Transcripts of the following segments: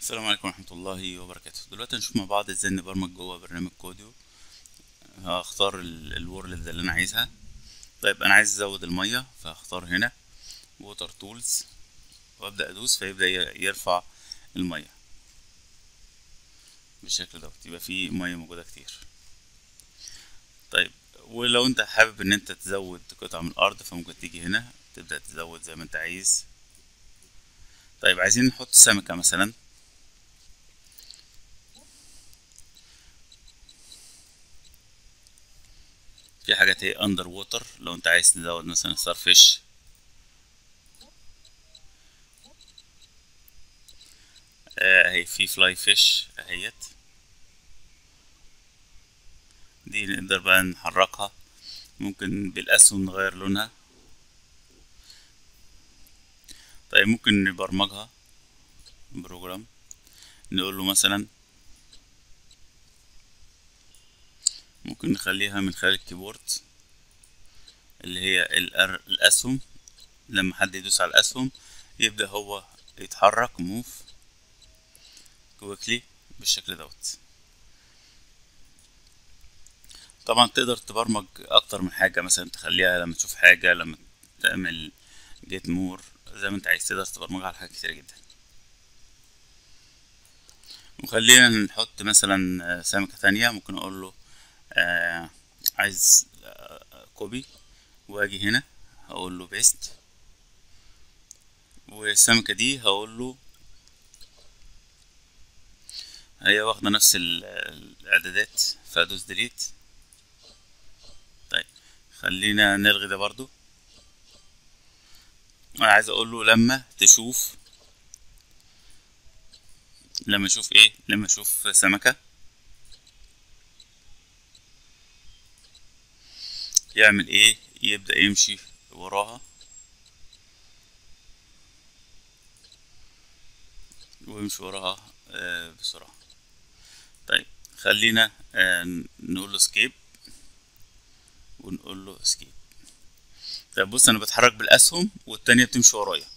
السلام عليكم ورحمة الله وبركاته دلوقتي هنشوف مع بعض ازاي نبرمج جوه برنامج كوديو هختار الورلد اللي انا عايزها طيب انا عايز ازود المية فهختار هنا ووتر تولز وابدأ ادوس فيبدأ ي- يرفع المية بالشكل دوت يبقى في مية موجودة كتير طيب ولو انت حابب ان انت تزود قطعة من الارض فممكن تيجي هنا تبدأ تزود زي ما انت عايز طيب عايزين نحط سمكة مثلا في حاجات هي اندر ووتر لو انت عايز تزود مثلا ستار فيش اهي في فلاي فيش اهيت دي نقدر بقى نحركها ممكن بالاسهم نغير لونها طيب ممكن نبرمجها بروجرام نقول له مثلا ممكن نخليها من خلال الكيبورد اللي هي الأر... الأسهم لما حد يدوس على الأسهم يبدأ هو يتحرك موف كويكلي بالشكل دوت طبعا تقدر تبرمج أكتر من حاجة مثلا تخليها لما تشوف حاجة لما تعمل جيت مور زي ما انت عايز تقدر تبرمجها على حاجات كتير جدا وخلينا نحط مثلا سمكة تانية ممكن أقول له آه عايز آه كوبي واجي هنا هقول له بيست والسمكة دي هقول له هي واخدة نفس الاعدادات فادوس ديليت طيب خلينا نلغي ده برضو انا عايز اقول له لما تشوف لما اشوف ايه لما اشوف سمكة يعمل ايه يبدأ يمشي وراها ويمشي وراها آه بسرعة طيب خلينا آه نقول له سكيب ونقول له سكيب طيب بص انا بتحرك بالاسهم والتانية بتمشي ورايا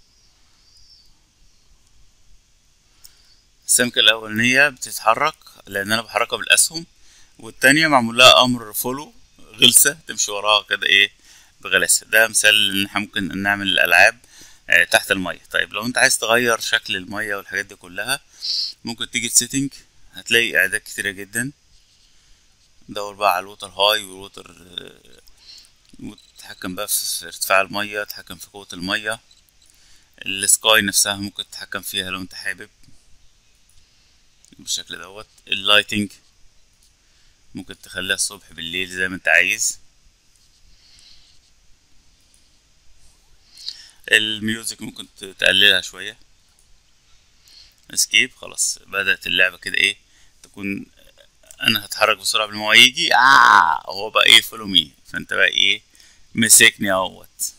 السمكة الأولانية بتتحرك لأن أنا بحركها بالأسهم والتانية معمول لها أمر فولو غلسة تمشي وراها كده إيه بغلاسة ده مثال إن إحنا ممكن نعمل الألعاب آه تحت المية طيب لو أنت عايز تغير شكل المية والحاجات دي كلها ممكن تيجي تسيتنج هتلاقي إعدادات كتيرة جدا دور بقى على الوتر هاي والوتر آه وتتحكم بقى في ارتفاع المية تتحكم في قوة المية السكاي نفسها ممكن تتحكم فيها لو انت حابب بالشكل دوت اللايتنج ممكن تخليها الصبح بالليل زي ما انت عايز الميوزك ممكن تقللها شوية اسكيب خلاص بدأت اللعبة كده ايه تكون انا هتحرك بسرعة قبل ما هو يجي اه هو بقى ايه فولو مي فانت بقى ايه مسكني اهوت